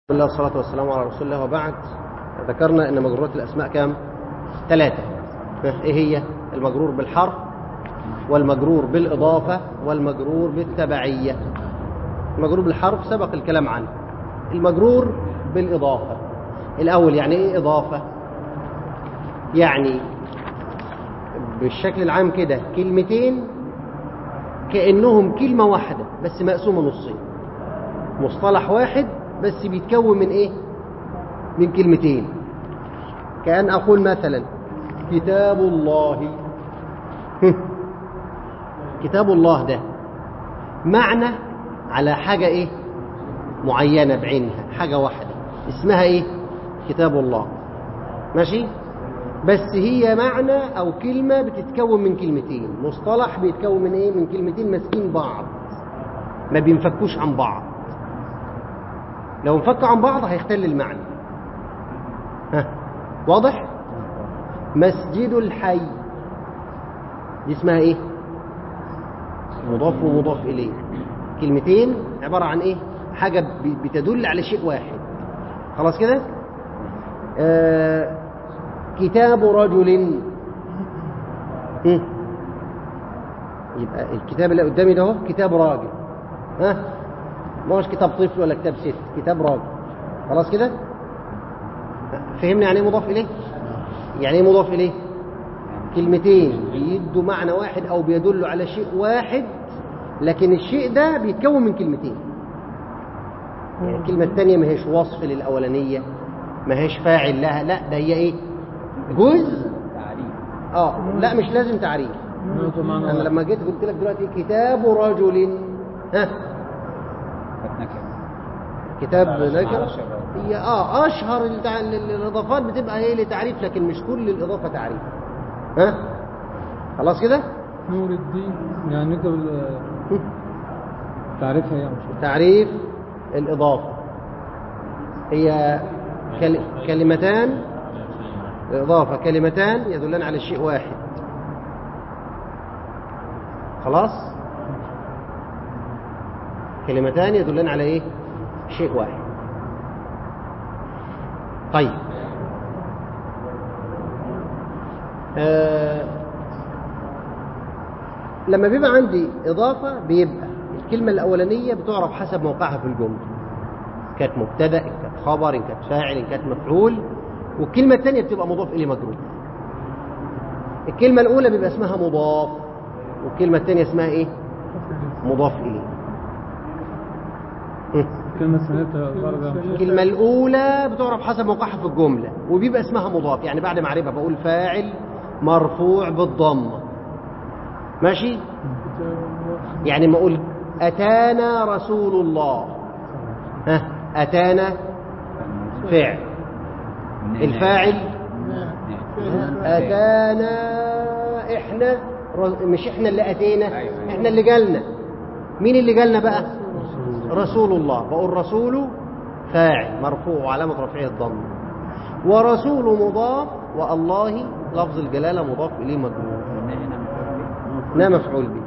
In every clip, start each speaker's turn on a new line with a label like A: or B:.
A: الله والصلاة والسلام على رسول الله وبعد ذكرنا ان مجرورات الاسماء كام ثلاثة ايه هي المجرور بالحرف والمجرور بالاضافة والمجرور بالتبعية المجرور بالحرف سبق الكلام عنه المجرور بالاضافة الاول يعني ايه اضافة يعني بالشكل العام كده كلمتين كأنهم كلمة واحدة بس مقسومة نصين مصطلح واحد بس بيتكون من ايه من كلمتين كأن أقول مثلا كتاب الله كتاب الله ده معنى على حاجة ايه معينة بعينها حاجة واحدة اسمها ايه كتاب الله ماشي بس هي معنى او كلمة بتتكون من كلمتين مصطلح بيتكون من ايه من كلمتين ماسكين بعض ما بينفكوش عن بعض لو انفكوا عن بعض هيختل المعنى ها واضح مسجد الحي دي اسمها ايه مضاف ومضاف اليه كلمتين عبارة عن ايه حاجة بتدل على شيء واحد خلاص كده آه كتاب رجل هم. يبقى الكتاب اللي قدامي ده هو كتاب راجل ها ما هوش كتاب طفل ولا كتاب ست كتاب راجل خلاص كده فهمنا يعني ايه مضاف اليه يعني ايه مضاف اليه كلمتين بيدوا معنى واحد او بيدلوا على شيء واحد لكن الشيء ده بيتكون من كلمتين يعني الكلمة الثانية ما هيش وصف للأولانية ما هيش فاعل لها لا ده هي ايه جزء اه لا مش لازم تعريف انا لما جيت قلت لك دلوقتي كتاب رجل ها كتاب نكرة هي اه اشهر التع... الاضافات بتبقى هي لتعريف لكن مش كل الاضافه تعريف ها خلاص كده
B: نور الدين يعني نكتب تعريفها يعني
A: تعريف الاضافه هي كل... كلمتان اضافه كلمتان يدلان على شيء واحد خلاص كلمتان يدلان على ايه شيء واحد طيب آه لما بيبقى عندي إضافة بيبقى الكلمة الأولانية بتعرف حسب موقعها في الجملة كانت مبتدأ إن كانت خبر إن كانت فاعل إن كانت مفعول والكلمة الثانية بتبقى مضاف إليه مجرور الكلمة الأولى بيبقى اسمها مضاف والكلمة الثانية اسمها إيه مضاف إليه
B: الكلمة الثانية
A: الكلمة الأولى بتعرف حسب موقعها في الجملة وبيبقى اسمها مضاف يعني بعد معرفة بقول فاعل مرفوع بالضمة ماشي يعني ما أقول أتانا رسول الله ها أتانا فعل الفاعل أتانا إحنا مش إحنا اللي أتينا إحنا اللي جالنا مين اللي جالنا بقى رسول الله بقول رسول فاعل مرفوع وعلامة رفعه الضم ورسول مضاف والله لفظ الجلالة مضاف إليه مجرور لا مفعول به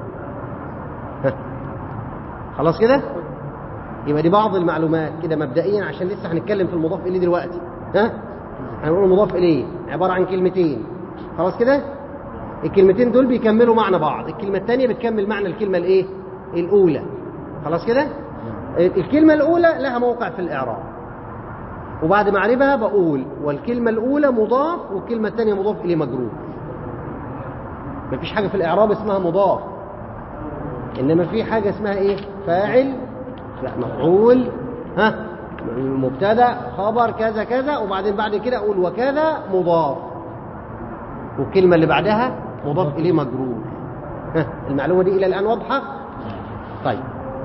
A: خلاص كده يبقى دي بعض المعلومات كده مبدئيا عشان لسه هنتكلم في المضاف إليه دلوقتي ها هنقول المضاف إليه عبارة عن كلمتين خلاص كده الكلمتين دول بيكملوا معنى بعض الكلمة الثانية بتكمل معنى الكلمة الإيه الأولى خلاص كده الكلمة الأولى لها موقع في الإعراب وبعد ما أعرفها بقول والكلمة الأولى مضاف والكلمة الثانية مضاف إليه مجرور مفيش حاجة في الإعراب اسمها مضاف إنما في حاجة اسمها إيه فاعل مفعول ها مبتدا خبر كذا كذا وبعدين بعد كده أقول وكذا مضاف والكلمة اللي بعدها مضاف إليه مجرور ها المعلومة دي إلى الآن واضحة طيب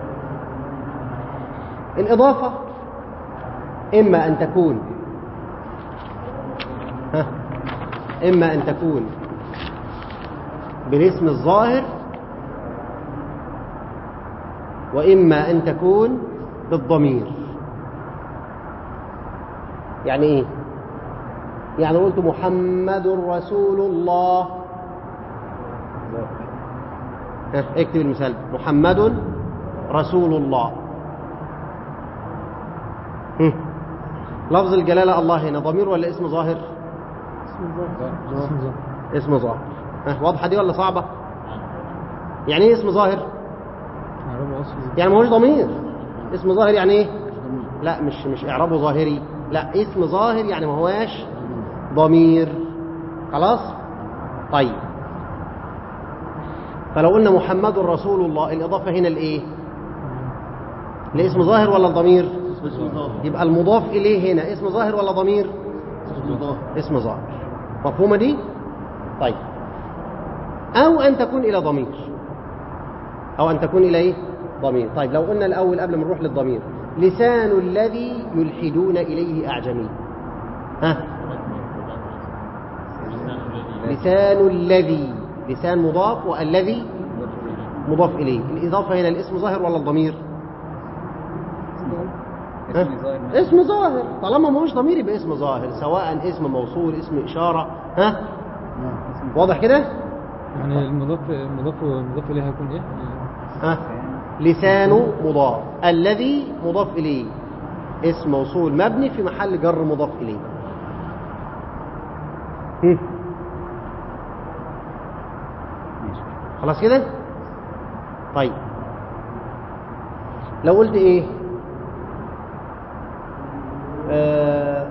A: الإضافة إما أن تكون ها إما أن تكون بالاسم الظاهر وإما أن تكون بالضمير يعني إيه يعني قلت محمد رسول الله ها اكتب المثال محمد رسول الله هم. لفظ الجلالة الله هنا ضمير ولا اسم ظاهر
B: اسم ظاهر
A: اسم ظاهر ها واضحة دي ولا صعبة يعني ايه اسم ظاهر
B: اعرابه اصلي
A: يعني ما هوش ضمير اسم ظاهر يعني ايه لا مش مش اعرابه ظاهري لا اسم ظاهر يعني ما هواش ضمير خلاص طيب فلو قلنا محمد رسول الله الاضافه هنا لايه لاسم ظاهر ولا الضمير
C: اسم ظاهر
A: يبقى المضاف اليه هنا اسم ظاهر ولا ضمير
C: اسم ظاهر
A: اسم ظاهر مفهومه دي طيب او ان تكون الى ضمير او ان تكون الى ايه ضمير طيب لو قلنا الاول قبل ما نروح للضمير لسان الذي يلحدون اليه اعجمي ها لسان الذي لسان مضاف والذي مضاف اليه الاضافه هنا الاسم ظاهر ولا الضمير ها؟
D: اسم ظاهر
A: اسم ظاهر طالما ما هوش ضمير يبقى اسم ظاهر سواء اسم موصول اسم اشاره ها واضح كده
B: يعني المضاف المضاف المضاف اليه هيكون ايه؟
A: ها لسان مضاف الذي مضاف اليه اسم موصول مبني في محل جر مضاف اليه هم. خلاص كده طيب لو قلت ايه آه،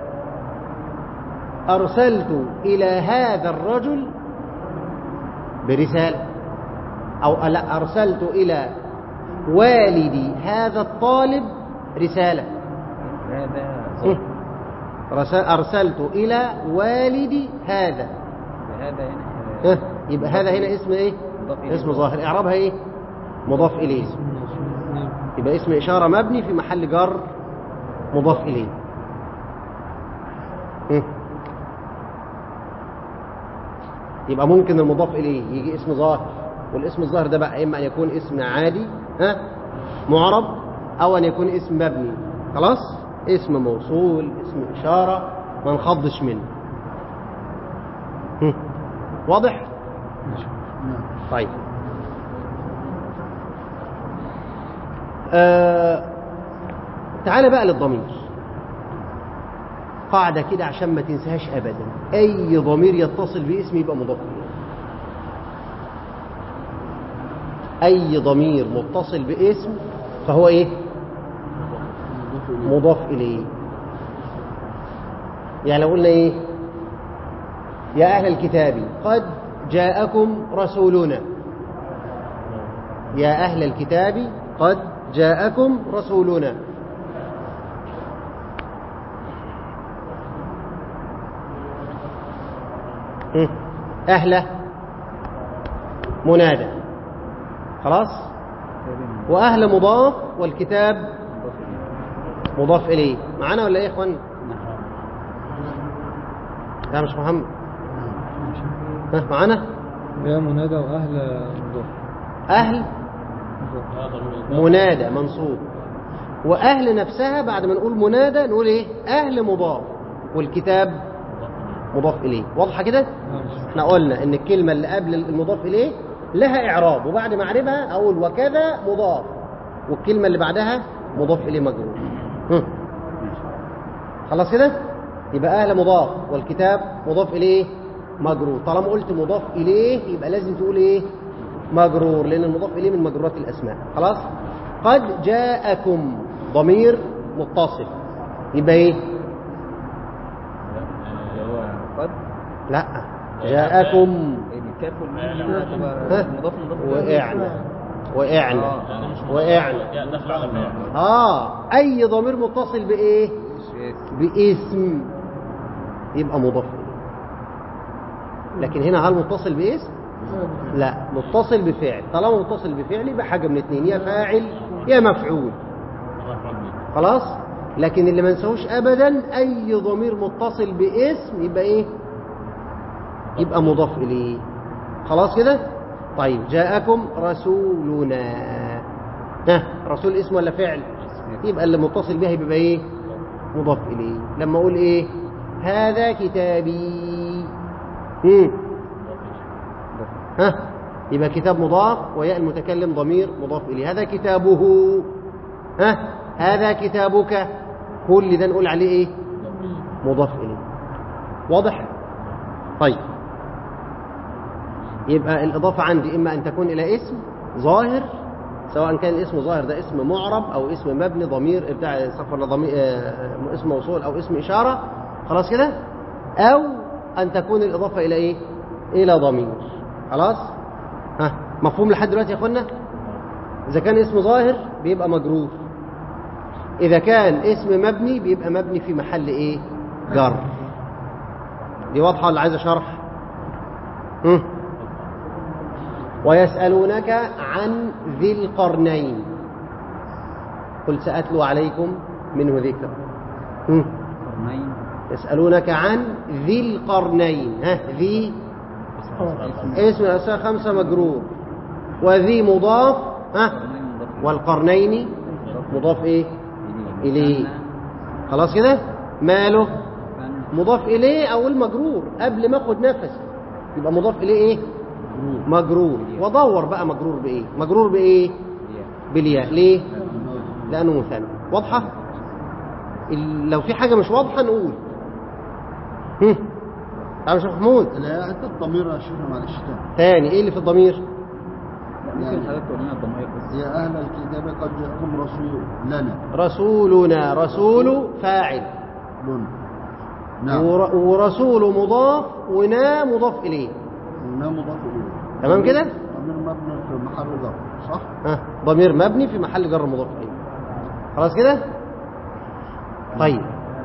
A: ارسلت الى هذا الرجل برساله او لا ارسلت الى والدي هذا الطالب رساله
D: هذا
A: هم.
D: ظاهر
A: رس- ارسلت الى والدي هذا
D: هذا هنا
A: ها، يبقى هذا هنا اسم ايه
D: مضاف إليه.
A: اسم ظاهر اعرابها ايه مضاف اليه
B: اسم موصول نعم.
A: يبقى اسم إشارة مبني في محل جر مضاف إليه هم. يبقى ممكن المضاف إليه يجي اسم ظاهر والاسم الظاهر ده بقى إما أن يكون اسم عادي ها معرب أو أن يكون اسم مبني خلاص اسم موصول اسم إشارة ما نخضش منه هم. واضح
B: ماشي.
A: طيب آه تعال بقى للضمير قاعدة كده عشان ما تنساهاش أبدا أي ضمير يتصل باسم يبقى مضاف إليه أي ضمير متصل باسم فهو إيه مضاف إليه يعني لو قلنا إيه يا أهل الكتاب قد جاءكم رسولنا يا أهل الكتاب قد جاءكم رسولنا هم. أهل منادى خلاص وأهل مضاف والكتاب مضاف إليه معانا ولا إيه يا إخوان لا مش محمد ها معانا
B: يا منادى واهل مضاف
A: أهل
B: مضاف
A: منادى منصوب وأهل نفسها بعد ما نقول منادى نقول إيه أهل مضاف والكتاب مضاف إليه واضحة كده
B: ماشي.
A: احنا قلنا ان الكلمة اللي قبل المضاف إليه لها إعراب وبعد ما أعربها أقول وكذا مضاف والكلمة اللي بعدها مضاف إليه مجرور هم. خلاص كده يبقى أهل مضاف والكتاب مضاف إليه مجرور طالما قلت مضاف إليه يبقى لازم تقول إيه مجرور لأن المضاف إليه من مجرورات الأسماء خلاص قد جاءكم ضمير متصل يبقى إيه
D: اللي هو قد
A: لا جاءكم
D: الكاف والميم دي بقى
A: ها؟
D: تبقى مضاف مضاف إليه.
A: وإعنا وإعنا
D: آه.
A: وإعنا
C: دخل على الفعل
A: آه أي ضمير متصل بإيه
D: مش-
A: باسم يبقى مضاف إليه لكن هنا هل متصل باسم لا متصل بفعل طالما متصل بفعل يبقى حاجة من اتنين يا فاعل يا مفعول خلاص لكن اللي ما نساهوش ابدا اي ضمير متصل باسم يبقى ايه يبقى مضاف اليه خلاص كده طيب جاءكم رسولنا ها رسول اسم ولا فعل يبقى اللي متصل بها يبقى ايه مضاف اليه لما اقول ايه هذا كتابي مم. ها يبقى كتاب مضاف وياء المتكلم ضمير مضاف اليه هذا كتابه ها هذا كتابك كل ده نقول عليه ايه مضاف إليه واضح طيب يبقى الإضافة عندي إما أن تكون إلى اسم ظاهر سواء كان الاسم ظاهر ده اسم معرب أو اسم مبني ضمير بتاع صفر ضمير آه، اسم موصول أو اسم إشارة خلاص كده أو أن تكون الإضافة إلى إيه إلى ضمير خلاص ها مفهوم لحد دلوقتي يا أخوانا إذا كان اسم ظاهر بيبقى مجرور إذا كان اسم مبني بيبقى مبني في محل إيه جر دي واضحة ولا عايزة شرح هم؟ ويسألونك عن ذي القرنين قل سأتلو عليكم منه ذكر هم؟
D: قرنين
A: يسألونك عن ذي القرنين ها ذي اسم الأسماء خمسة مجرور وذي مضاف ها
D: قرنين مضاف
A: والقرنين مضاف ايه
D: إليه
A: إليه خلاص كده ماله
D: فن
A: مضاف إليه أو المجرور قبل ما أخد نفس يبقى مضاف إليه إيه مجرور ودور بقى مجرور بإيه مجرور بإيه بالياء ليه لأنه مثنى واضحة ال- لو في حاجة مش واضحة نقول هم. تعال يا شيخ محمود
C: لا حتى الضمير يا شيخ معلش تاني
A: تاني ايه اللي في الضمير
D: ممكن حضرتك تقول لنا الضمائر بس
C: يا أهل الكتاب قد جاءكم رسول لنا
A: رسولنا رسول فاعل
C: لنا نعم
A: ور- ورسول مضاف ونا مضاف إليه
C: ونعم مضاف إليه
A: تمام كده؟
C: ضمير مبني في محل جر صح؟
A: ها ضمير مبني في محل جر مضاف إليه خلاص كده طيب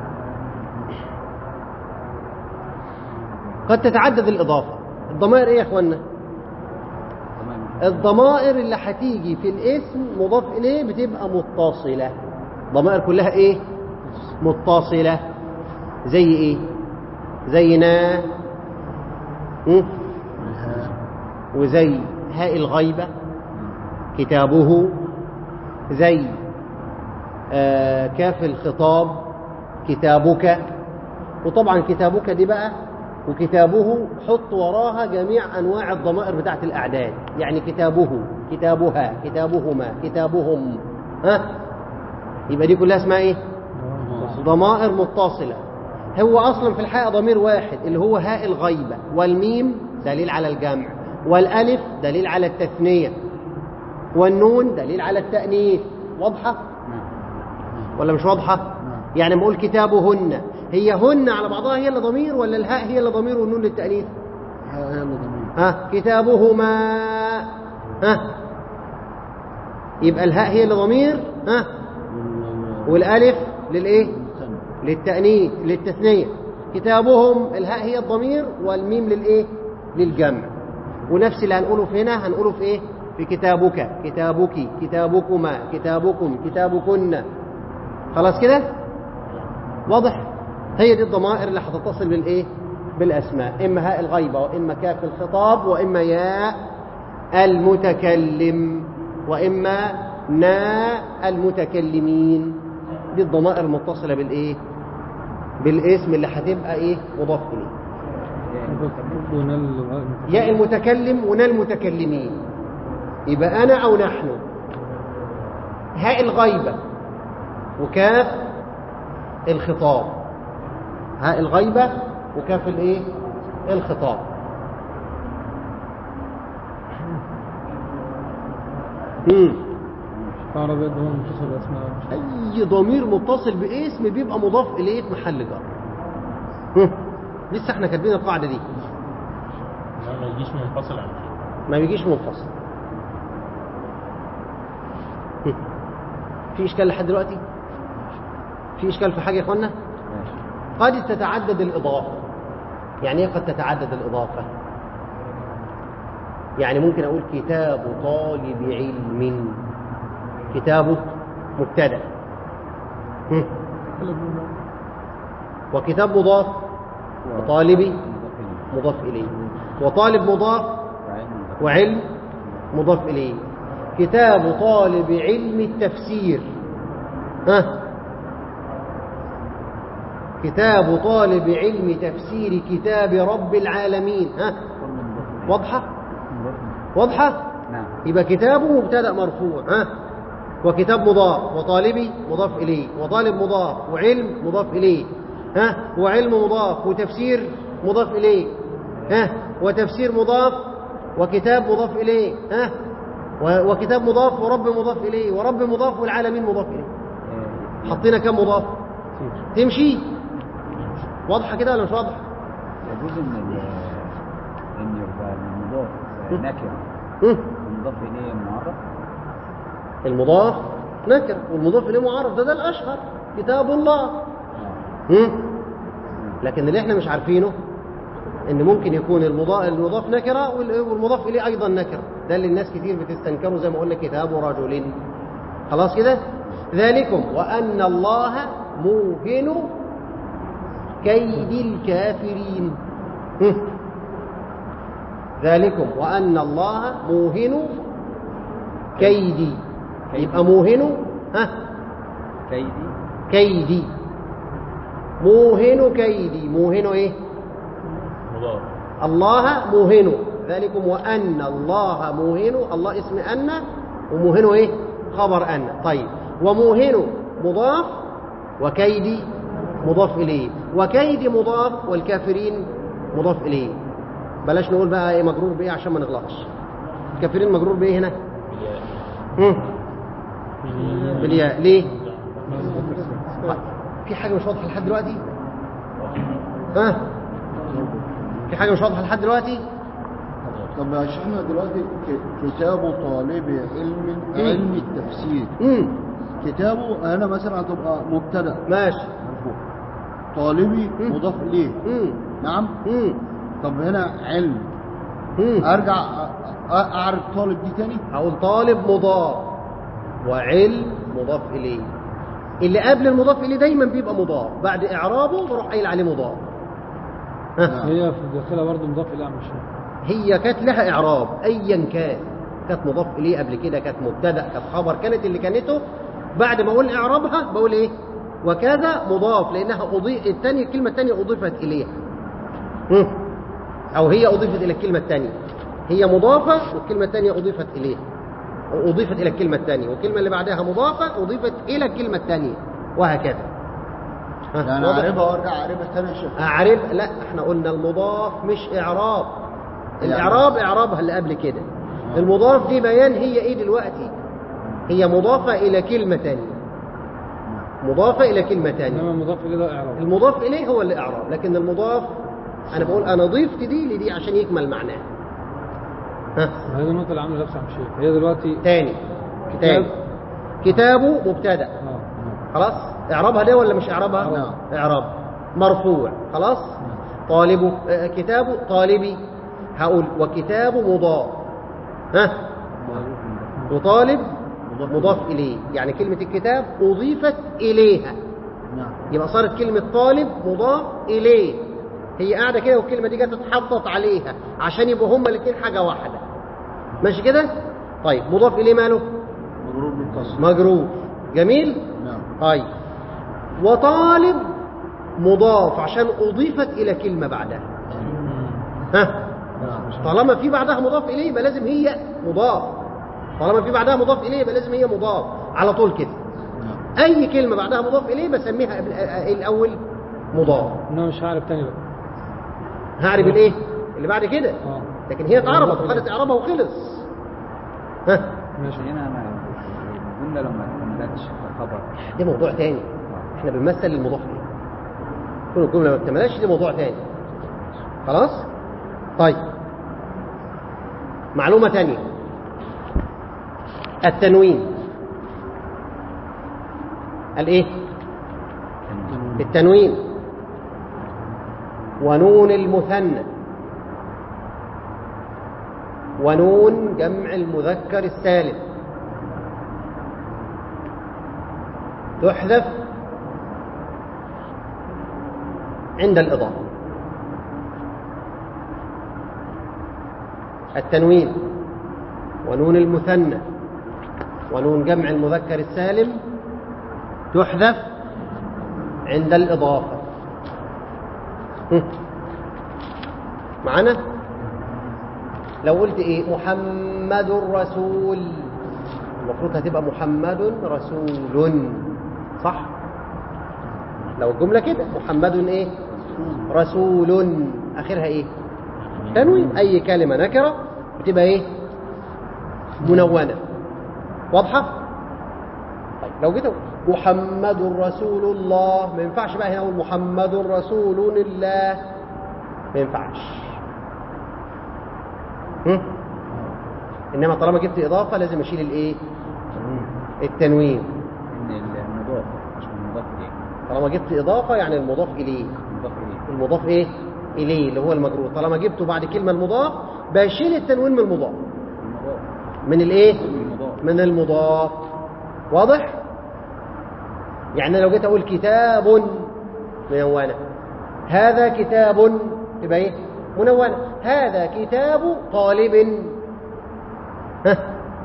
A: قد تتعدد الإضافة الضمائر إيه يا إخوانا
D: تمام
A: الضمائر اللي هتيجي في الاسم مضاف إليه بتبقى متصلة ضمائر كلها إيه متصلة زي إيه زي نا م?
C: الهاء
A: وزي هاء الغيبة كتابه زي آه كاف الخطاب كتابك وطبعا كتابك دي بقى وكتابه حط وراها جميع أنواع الضمائر بتاعت الأعداد يعني كتابه كتابها كتابهما كتابهم ها يبقى دي كلها اسمها ايه ضمائر متصلة هو أصلا في الحقيقة ضمير واحد اللي هو هاء الغيبة والميم دليل على الجمع والألف دليل على التثنية والنون دليل على التأنيث واضحة
D: نعم
A: ولا مش واضحة يعني بقول كتابهن هي هن على بعضها هي اللي ضمير ولا الهاء هي اللي ضمير والنون للتأنيث
C: هاء هي اللي ضمير
A: ها كتابهما ها يبقى الهاء هي اللي ضمير ها
C: وال-
A: والالف للايه
C: والثاني.
A: للتأنيث للتثنية كتابهم الهاء هي الضمير والميم للايه للجمع ونفس اللي هنقوله في هنا هنقوله في ايه في كتابك كتابك كتابكما كتابكم كتابكن خلاص كده واضح هي دي الضمائر اللي هتتصل بالايه بالاسماء اما هاء الغيبه واما كاف الخطاب واما ياء المتكلم واما نا المتكلمين دي الضمائر المتصله بالايه بالاسم اللي هتبقى ايه مضاف اليه
B: ونال
A: ياء المتكلم ونا المتكلمين يبقى انا او نحن هاء الغيبه وكاف الخطاب هاء الغيبه وكاف الايه الخطاب مم.
B: تعرف ده هو متصل الاسماء
A: اي ضمير متصل باسم بيبقى مضاف اليه في محل جر هم. لسه احنا كاتبين القاعده دي
E: لا ما يجيش منفصل عن شيء
A: ما بيجيش منفصل هم. في اشكال لحد دلوقتي في اشكال في حاجه يا اخوانا قد تتعدد الاضافه يعني ايه قد تتعدد الاضافه يعني ممكن اقول كتاب طالب علم كتابه مبتدا هم. وكتاب مضاف وطالبي مضاف إليه وطالب مضاف وعلم مضاف إليه كتاب طالب علم التفسير ها كتاب طالب علم تفسير كتاب رب العالمين ها واضحة واضحة
D: نعم
A: يبقى كتابه مبتدا مرفوع ها وكتاب مضاف وطالبي مضاف اليه وطالب مضاف وعلم مضاف اليه ها وعلم مضاف وتفسير مضاف إليه ها وتفسير مضاف وكتاب مضاف إليه ها و- وكتاب مضاف ورب مضاف إليه ورب مضاف والعالمين مضاف إليه حطينا كم مضاف تمشي واضحة كده ولا مش واضحة
D: يجوز ان ال- ان يبقى المضاف نكره
A: هم؟
D: والمضاف اليه معرف
A: المضاف نكر والمضاف إليه معرف ده ده الأشهر كتاب الله هم؟ لكن اللي احنا مش عارفينه ان ممكن يكون المضاف, المضاف نكره وال- والمضاف اليه ايضا نكره ده اللي الناس كتير بتستنكره زي ما قلنا كتاب رجل خلاص كده ذلكم وان الله موهن كيد الكافرين هم. ذلكم وان الله موهن كيدي يبقى موهن ها
D: كيدي
A: كيدي موهن كيدي موهن ايه
E: مضاف
A: الله موهن ذلكم وأن الله موهن الله اسم أن وموهن إيه خبر أن طيب وموهن مضاف وكيدي مضاف إليه وكيد مضاف والكافرين مضاف إليه بلاش نقول بقى إيه مجرور بإيه عشان ما نغلطش الكافرين مجرور بإيه هنا هم؟ بالياء ليه في حاجة مش واضحة لحد دلوقتي ها في حاجة مش واضحة لحد دلوقتي
C: طب يا شيخنا دلوقتي ك- كتاب طالب علم علم التفسير
A: امم
C: كتابه هنا مثلا هتبقى مبتدا
A: ماشي
C: مرفوع طالبي
A: مم.
C: مضاف اليه
A: امم
C: نعم
A: امم
C: طب هنا علم
A: امم
C: ارجع أ- أ- اعرف طالب دي تاني
A: هقول طالب مضاف وعلم مضاف إليه اللي قبل المضاف إليه دايما بيبقى مضاف بعد إعرابه بروح قايل عليه مضاف ها
B: هي في داخلها برضه مضاف إلى مش
A: هي كانت لها إعراب أيا كان كانت مضاف إليه قبل كده كانت مبتدأ كانت خبر كانت اللي كانته بعد ما أقول إعرابها بقول إيه وكذا مضاف لأنها أضيف الثانية الكلمة الثانية أضيفت إليها هم. أو هي أضيفت إلى الكلمة الثانية هي مضافة والكلمة الثانية أضيفت إليها أضيفت إلى الكلمة الثانية والكلمة اللي بعدها مضافة أضيفت إلى الكلمة الثانية وهكذا ها،
C: يعني
A: واضح؟
C: اعرفها وارجع اعرفها تاني يا شيخ
A: أعرب لا احنا قلنا المضاف مش إعراب الإعراب إعرابها اللي قبل كده المضاف دي بيان هي إيه دلوقتي هي مضافة إلى كلمة تانية مضافة إلى كلمة
B: إنما
A: تانية
B: المضاف إليه ده إعراب
A: المضاف إليه هو اللي إعراب لكن المضاف أنا بقول أنا ضيفت دي لدي عشان يكمل معناها ها
B: هذه النقطة اللي عاملة نفسها مش هي هي دلوقتي
A: تاني تاني كتابه مبتدأ
B: اه
A: خلاص اعرابها ده ولا مش اعرابها
C: نعم.
A: اعراب مرفوع خلاص طالب آه، كتابه طالبي هقول وكتابه مضاف ها وطالب مضاف اليه يعني كلمه الكتاب اضيفت اليها
C: نعم
A: يبقى صارت كلمه طالب مضاف اليه هي قاعده كده والكلمه دي جت اتحطت عليها عشان يبقوا هما الاثنين حاجه واحده ماشي كده طيب مضاف اليه ماله
C: مغرور بالكسر
A: مجرور جميل
C: نعم
A: طيب وطالب مضاف عشان أضيفت إلى كلمة بعدها ها
C: نعم
A: طالما في بعدها مضاف إليه يبقى لازم هي مضاف طالما في بعدها مضاف إليه يبقى لازم هي مضاف على طول كده
C: نعم
A: أي كلمة بعدها مضاف إليه بسميها قبل- الأول مضاف
B: إنما مش هعرف تاني بقى
A: هعرف الإيه اللي بعد كده
B: اه
A: لكن هي اتعربت وخدت إعرابها وخلص ها
B: ماشي
D: هنا ما الجمله لو ما كملتش خبر
A: ده موضوع تاني احنا بنمثل المضاف إليه كل الجملة ما اكتملهاش دي موضوع تاني خلاص طيب معلومة تانية التنوين الايه التنوين ونون المثنى ونون جمع المذكر السالم تحذف عند الإضافة التنوين ونون المثنى ونون جمع المذكر السالم تحذف عند الإضافة هم. معنا لو قلت إيه محمد رسول المفروض هتبقى محمد رسول صح لو الجملة كده محمد ايه رسول اخرها ايه تنوين اي كلمة نكرة بتبقى ايه منونة واضحة طيب لو جيت أقول محمد رسول الله ما ينفعش بقى هنا اقول محمد رسول الله ما ينفعش هم؟ انما طالما جبت اضافه لازم اشيل الايه التنوين
D: ان المضاف مش المضاف اليه
A: طالما جبت اضافه يعني المضاف اليه
D: المضاف اليه
A: المضاف ايه اليه اللي هو المجرور طالما جبته بعد كلمه المضاف بشيل التنوين من المضاف
D: المضاف
A: من الايه
D: المضاف
A: من المضاف واضح يعني لو جيت اقول كتاب منونه هذا كتاب يبقى ايه منونه هذا كتاب طالب ها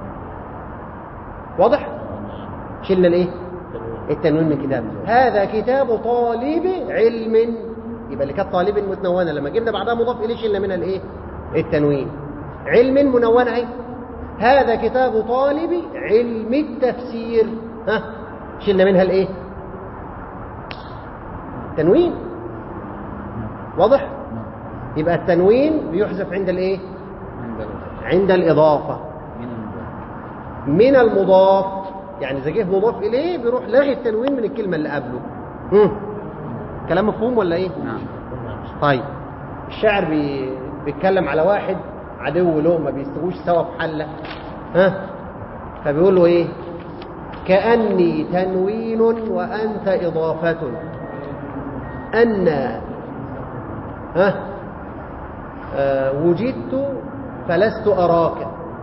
A: واضح شلنا الايه التنوين من كتاب هذا كتاب طالب علم يبقى اللي كانت طالب متنونه لما جبنا بعدها مضاف اليه شلنا منها الايه التنوين علم منونه اهي هذا كتاب طالب علم التفسير ها شلنا منها الايه تنوين واضح يبقى التنوين بيحذف عند الايه
D: عند ال-
A: عند الاضافه
D: من المضاف
A: من المضاف يعني اذا جه مضاف اليه بيروح لاغي التنوين من الكلمه اللي قبله مم. كلام مفهوم ولا ايه
D: نعم
A: طيب الشاعر بي... بيتكلم على واحد عدو له ما بيستووش سوا في حله ها فبيقول له ايه كاني تنوين وانت اضافه ان ها آه وجدت فلست اراك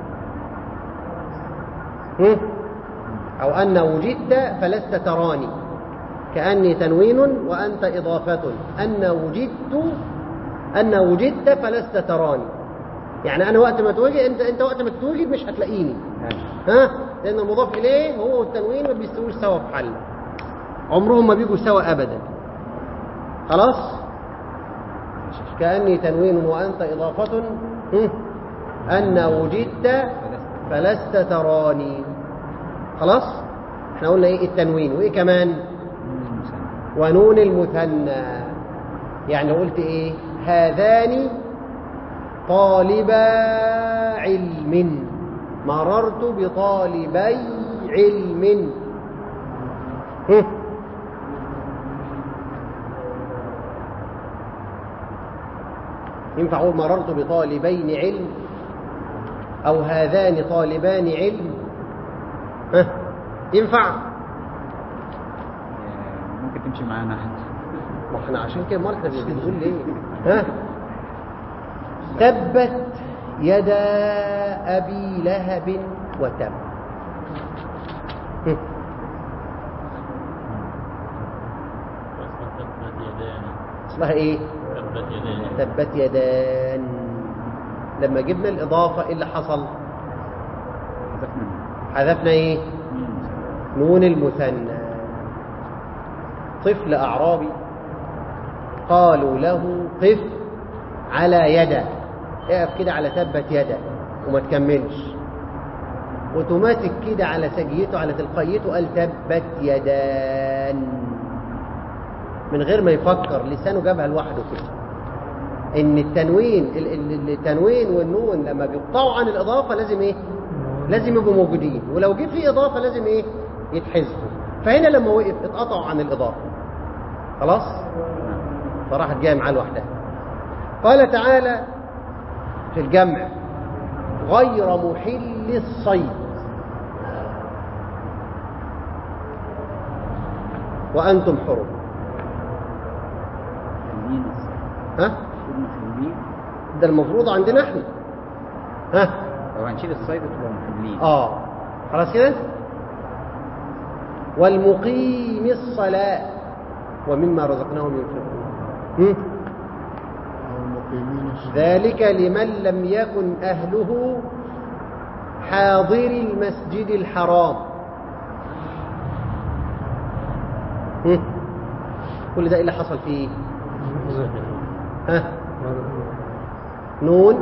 A: هم؟ او ان وجدت فلست تراني كأني تنوين وأنت إضافة أن وجدت أن وجدت فلست تراني يعني أنا وقت ما توجد أنت أنت وقت ما تتوجد مش هتلاقيني ها لأن المضاف إليه هو والتنوين ما بيستووش سوا في حل عمرهم ما بيجوا سوا أبدا خلاص كأني تنوين وأنت إضافة هم؟ أن وجدت فلست تراني خلاص احنا قلنا ايه التنوين وايه كمان
D: من المثنى
A: ونون المثنى يعني لو قلت ايه هذان طالبا علم مررت بطالبي علم هم. ينفع اقول مررت بطالبين علم او هذان طالبان علم ها ينفع
D: آه، ممكن تمشي معانا حتى
A: ما احنا عشان كده امال احنا بنقول ليه ها تبت يدا ابي لهب وتب هم.
E: تبت يدان
A: اسمها ايه
E: تبت يدان
A: تبت يدان لما جبنا الاضافه ايه اللي حصل
D: حذفنا منه.
A: حذفنا ايه
D: من المثنى
A: نون المثنى طفل أعرابي قالوا له قف على يده اقف كده على تبت يده وما تكملش اوتوماتيك كده على سجيته على تلقائيته قال تبت يدان من غير ما يفكر لسانه جابها لوحده كده ان التنوين ال- ال- التنوين والنون لما بيقطعوا عن الاضافه لازم ايه لازم يبقوا موجودين ولو جه في اضافه لازم ايه يتحذفوا فهنا لما وقف اتقطعوا عن الاضافه خلاص فراحت جايه معاه لوحدها قال تعالى في الجمع غير محل الصيد وانتم حرم
D: محلين الصيد
A: ها
D: المفروض محلين
A: ده المفروض عندنا احنا ها
D: لو هنشيل الصيد تبقى محلين
A: اه خلاص كده والمقيم الصلاة ومما رزقناهم ينفقون هم؟
C: المقيمين الصلاة
A: ذلك لمن لم يكن أهله حاضر المسجد الحرام هم؟ كل ده إيه اللي حصل فيه ها نون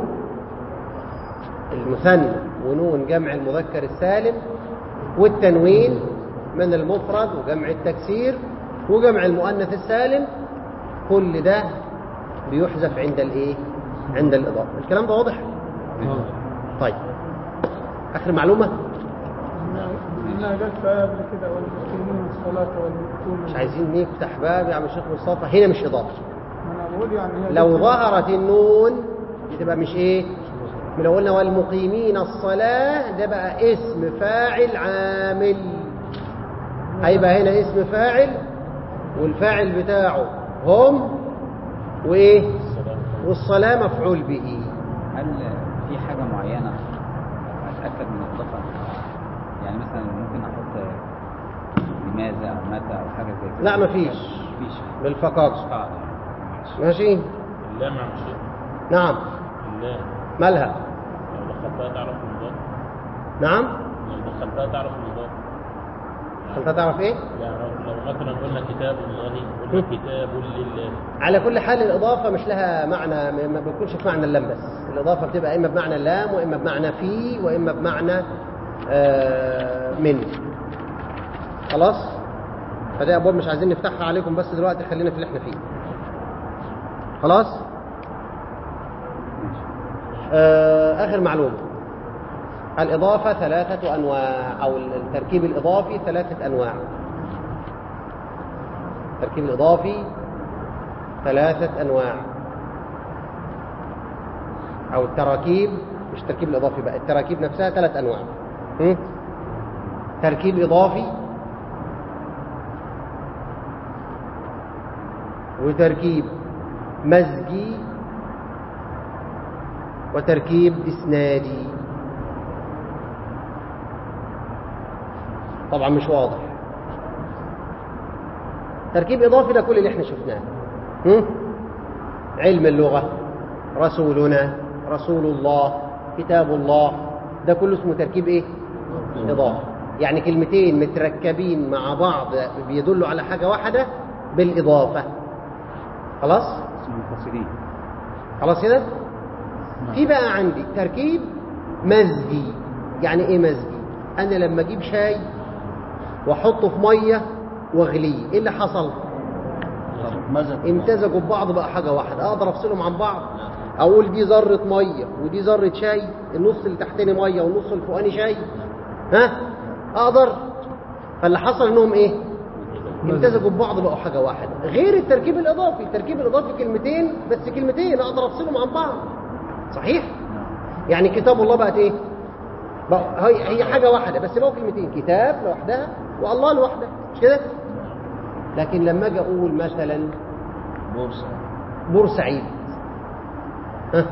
A: المثنى ونون جمع المذكر السالم والتنوين من المفرد وجمع التكسير وجمع المؤنث السالم كل ده بيحذف عند الايه عند الاضافه الكلام ده واضح طيب اخر معلومه
F: إنها جت في آية قبل كده والمقيمين الصلاة والمؤتون
A: مش عايزين نفتح باب يا عم الشيخ مصطفى هنا مش اضافه
F: ما أنا بقول يعني هي
A: لو
F: جت-
A: ظهرت النون دي تبقى مش ايه من لو قلنا والمقيمين الصلاة ده بقى اسم فاعل عامل هيبقى هنا اسم فاعل والفاعل بتاعه هم وايه والصلاة مفعول به
G: هل في حاجة معينة أتأكد من الإضافة؟ يعني مثلا ممكن أحط لماذا أو متى أو حاجة زي كده
A: لا مفيش
G: مفيش
A: بالفقط
G: قاعدة
A: ماشي
E: اللام يا عم الشيخ
A: نعم
E: اللام
A: مالها
E: لو دخلتها تعرف المضاف
A: نعم
E: لو دخلتها تعرف المضاف
A: انت تعرف ايه
E: يعني لو لو مثلا قلنا كتاب الله قلنا كتاب لله
A: على كل حال الإضافة مش لها معنى ما ما بيكونش في معنى اللام بس الإضافة بتبقى إما بمعنى اللام وإما بمعنى في وإما بمعنى آه، من خلاص فدي أبواب مش عايزين نفتحها عليكم بس دلوقتي خلينا في اللي احنا فيه خلاص آه، آخر معلومة الإضافة ثلاثة أنواع أو التركيب الإضافي ثلاثة أنواع التركيب الإضافي ثلاثة أنواع أو التراكيب مش التركيب الإضافي بقى التراكيب نفسها ثلاث أنواع هم؟ تركيب إضافي وتركيب مزجي وتركيب إسنادي طبعا مش واضح تركيب إضافي ده كل اللي احنا شفناه هم؟ علم اللغة رسولنا رسول الله كتاب الله ده كله اسمه تركيب ايه إضافي يعني كلمتين متركبين مع بعض بيدلوا على حاجة واحدة بالإضافة خلاص
G: اسمه منفصلين
A: خلاص كده في بقى عندي تركيب مزجي يعني ايه مزجي انا لما اجيب شاي واحطه في ميه واغليه ايه اللي حصل
C: مزج
A: امتزجوا ببعض بقى حاجه واحده اقدر افصلهم عن بعض اقول دي ذره ميه ودي ذره شاي النص اللي تحتاني ميه والنص الفوقاني شاي ها اقدر فاللي حصل انهم ايه امتزجوا ببعض بقوا حاجه واحده غير التركيب الاضافي التركيب الاضافي كلمتين بس كلمتين اقدر افصلهم عن بعض صحيح يعني كتاب الله بقت ايه بقوا هي هي حاجه واحده بس بقوا كلمتين كتاب لوحدها والله لوحده مش كده لكن لما اجي اقول مثلا
C: بورصة
A: بورسعيد ها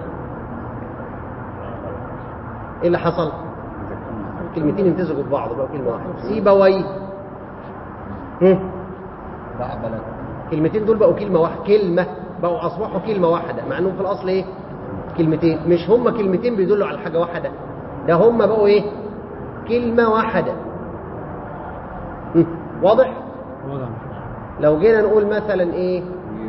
A: ايه اللي حصل كلمتين امتزجوا ببعض بقوا كلمه واحده سيبويه هم؟
C: بعبلة
A: كلمتين دول بقوا كلمة واحدة كلمة بقوا أصبحوا كلمة واحدة مع أنهم في الأصل إيه كلمتين مش هم كلمتين بيدلوا على حاجة واحدة ده هم بقوا إيه كلمة واحدة هم، واضح
B: واضح
A: لو جينا نقول مثلا إيه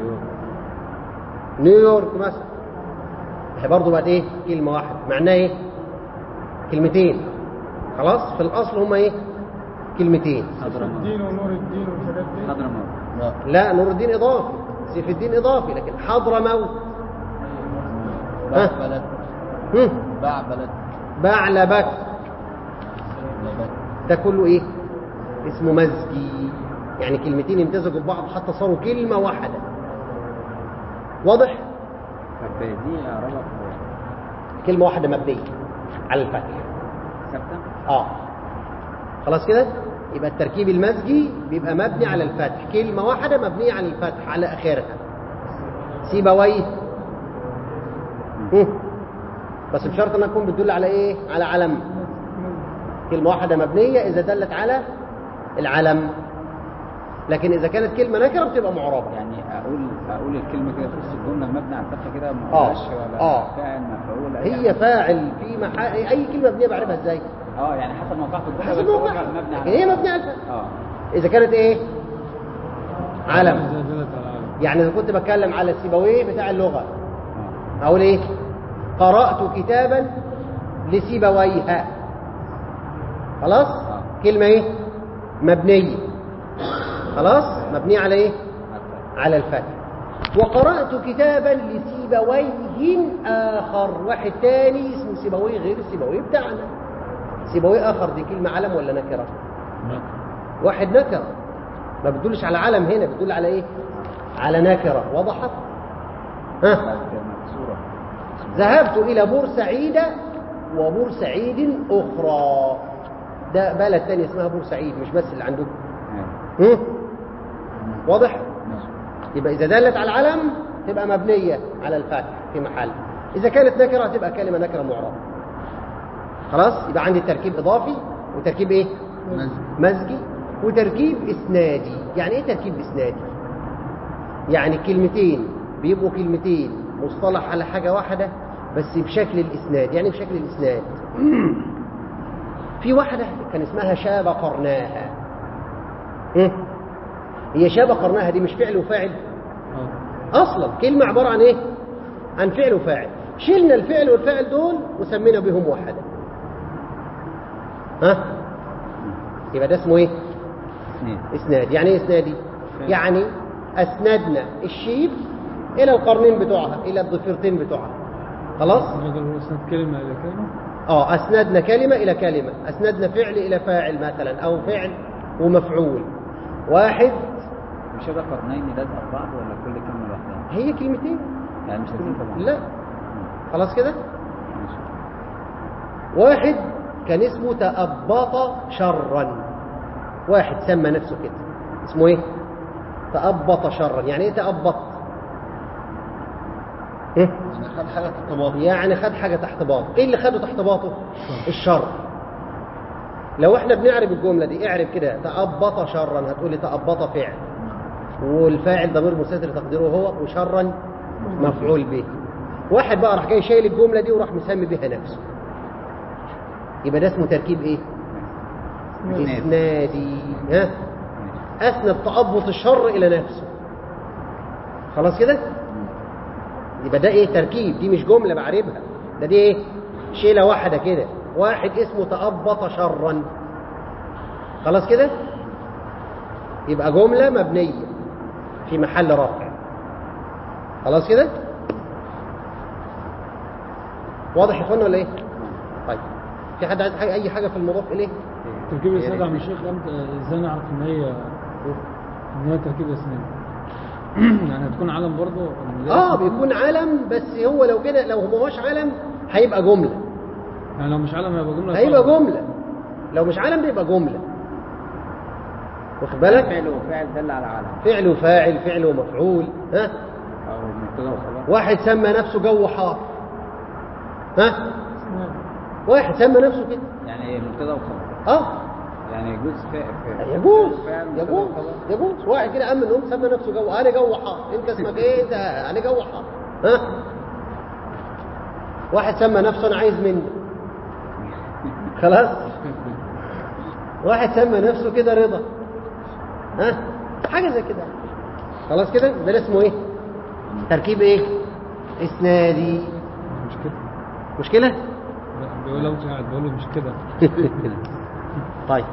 A: نيويورك مثلا هي برضه بقت إيه كلمة واحدة معناها إيه كلمتين خلاص في الأصل هم إيه كلمتين
F: الدين ونور الدين والحاجات دي
G: حضرموت
C: لا
A: لا نور الدين إضافي سيف الدين إضافي لكن حضر موت
C: بعبلة
A: هم،
C: بعبلة
A: بعلبك
C: نبات
A: ده كله ايه اسمه مزجي يعني كلمتين امتزجوا ببعض حتى صاروا كلمة واحدة واضح
G: طب دي اعرابها
A: كلمة واحدة مبنية على الفتح
G: ثابتة
A: اه خلاص كده يبقى التركيب المزجي بيبقى مبني على الفتح كلمة واحدة مبنية على الفتح على آخرها سيبويه هم. بس بشرط انها تكون بتدل على ايه على علم كلمة واحدة مبنية إذا دلت على العلم لكن إذا كانت كلمة نكرة بتبقى معربة
G: يعني اقول اقول الكلمه كده في وسط الجمله مبني على الفتح كده ما
A: آه.
G: اقولهاش ولا
A: آه.
G: فاعل مفعول أي
A: هي
G: حاجة.
A: فاعل في محا... أي كلمة مبنية بعرفها إزاي
G: اه يعني حسب موقعها في الجمله
A: حسب
G: بس هو
A: موقعها
G: مبني
A: لكن
G: على
A: هي مبنية على الفتح
G: اه
A: إذا كانت إيه علم
B: إذا دلت على العلم
A: يعني إذا كنت بتكلم على سيبويه بتاع اللغة
G: اه
A: أقول إيه قرأت كتابا لسيبويها خلاص
G: آه.
A: كلمة إيه مبنية خلاص مبنية على ايه على الفتح وقرأت كتابا لسيبويه آخر واحد تاني اسمه سيبويه غير سيبويه بتاعنا سيبويه آخر دي كلمة علم ولا نكرة واحد نكرة ما بتدلش على علم هنا بتدل على ايه على نكرة وضحت ها
D: مكسورة
A: ذهبت إلى بورسعيد وبورسعيد أخرى ده بلد تاني اسمها بورسعيد مش بس اللي عندكم هم؟ واضح يبقى إذا دلت على العلم تبقى مبنية على الفتح في محل إذا كانت نكرة تبقى كلمة نكرة معربة خلاص يبقى عندي تركيب إضافي وتركيب إيه مزجي وتركيب إسنادي يعني إيه تركيب إسنادي يعني كلمتين بيبقوا كلمتين مصطلح على حاجة واحدة بس بشكل الإسناد يعني بشكل الإسناد في واحدة كان اسمها شاب قرناها هم؟ هي شاب قرناها دي مش فعل وفاعل
B: اه
A: اصلا كلمه عباره عن ايه عن فعل وفاعل شلنا الفعل والفاعل دول وسمينا بهم وحده ها يبقى ده اسمه ايه
G: اثنين
A: اسناد يعني ايه اسنادي يعني اسندنا الشيب الى القرنين بتوعها الى الضفيرتين بتوعها خلاص
B: نقدر نسند كلمة إلى كلمة
A: اه اسندنا كلمه الى كلمه اسندنا فعل الى فاعل مثلا او فعل ومفعول واحد
G: مش هيبقى قرنين لازقة في بعض ولا كل كلمة لوحدها؟
A: هي كلمتين
G: يعني مش لازم طبعا
A: لا خلاص كده واحد كان اسمه تأبط شرا واحد سمى نفسه كده اسمه ايه تأبط شرا يعني ايه تأبط إيه؟
C: يعني خد حاجة تتباطل
A: يعني خد حاجة تحت باطه ايه اللي خده تحت باطه الشر لو احنا بنعرب الجملة دي اعرب كده تأبط شرا هتقولي تأبط فعل والفاعل ضمير مستتر تقديره هو وشرا مفعول به واحد بقى راح جاي شايل الجملة دي وراح مسمي بها نفسه يبقى ده اسمه تركيب ايه اسنادي ها اسند تأبط الشر الى نفسه خلاص كده يبقى ده ايه تركيب دي مش جملة بعربها ده دي ايه شيلة واحدة كده واحد اسمه تأبط شرا خلاص كده يبقى جملة مبنية في محل رفع خلاص كده واضح يا اخوانا ولا ايه طيب في حد عايز حاجة اي حاجة في المضاف اليه
B: تركيب الإسناد عم الشيخ أنت إزاي نعرف إن هي إن هي تركيب إسناد يعني هتكون علم برضه إن ده
A: اه
B: اسم؟
A: بيكون علم بس هو لو كده لو ما هوش علم هيبقى جملة
B: يعني لو مش علم هيبقى جملة
A: هيبقى
B: صعبة.
A: جملة لو مش علم بيبقى جملة واخد بالك
G: فعل وفعل دل على علم
A: فعل وفاعل فعل ومفعول ها
G: أو مبتدأ وخبر
A: واحد سمى نفسه جو حار ها واحد سمى نفسه كده
G: يعني مبتدأ وخبر
A: اه
G: يعني يجوز فعل
A: يجوز
G: فعل مبتدأ
A: يجوز
G: وخبر.
A: يجوز واحد كده قام من النوم سمى نفسه جو انا جو حار انت اسمك ايه انت انا جو حار ها واحد سمى نفسه انا عايز منه خلاص واحد سمى نفسه كده رضا ها حاجه زي كده خلاص كده ده اسمه ايه تركيب ايه اسنادي
B: مش كده
A: مشكله
B: لا، بيقول لو قاعد بقول له مش كده
A: طيب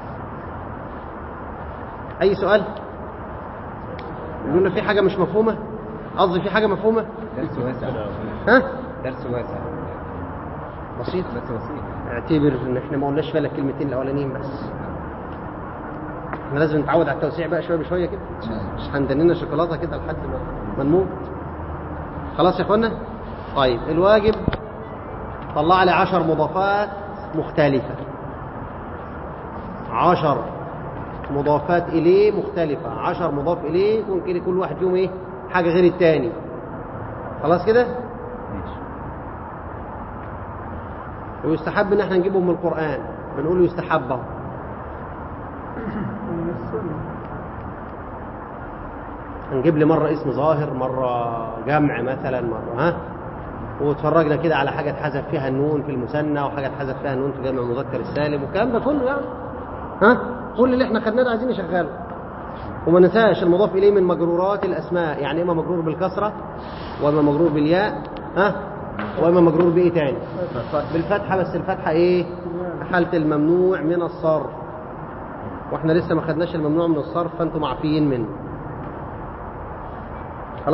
A: اي سؤال يقولون في حاجه مش مفهومه قصدي في حاجه مفهومه
G: درس واسع
A: ها
G: درس واسع
A: بسيط
G: بس بسيط
A: اعتبر ان احنا ما قلناش فيها الكلمتين الاولانيين بس احنا لازم نتعود على التوسيع بقى شويه بشويه كده مش هندننا شوكولاته كده لحد ما ما نموت خلاص يا اخوانا طيب الواجب طلع لي عشر مضافات مختلفه عشر مضافات اليه مختلفه عشر مضاف اليه يكون كده كل واحد فيهم ايه حاجه غير التاني خلاص كده
G: ماشي
A: ويستحب ان احنا نجيبهم من القرآن بنقول يستحب أهو.
F: من السنة
A: هنجيب لي مرة اسم ظاهر مرة جمع مثلا مرة ها واتفرجنا كده على حاجة اتحذف فيها النون في المثنى وحاجة اتحذف فيها النون في جمع المذكر السالم والكلام ده كله يعني ها كل اللي احنا خدناه ده عايزين نشغله وما ننساش المضاف اليه من مجرورات الاسماء يعني اما مجرور بالكسرة واما مجرور بالياء ها واما مجرور بايه تاني بالفتحة بس الفتحة ايه في حالة الممنوع من الصرف واحنا لسه ما خدناش الممنوع من الصرف فانتم معفيين منه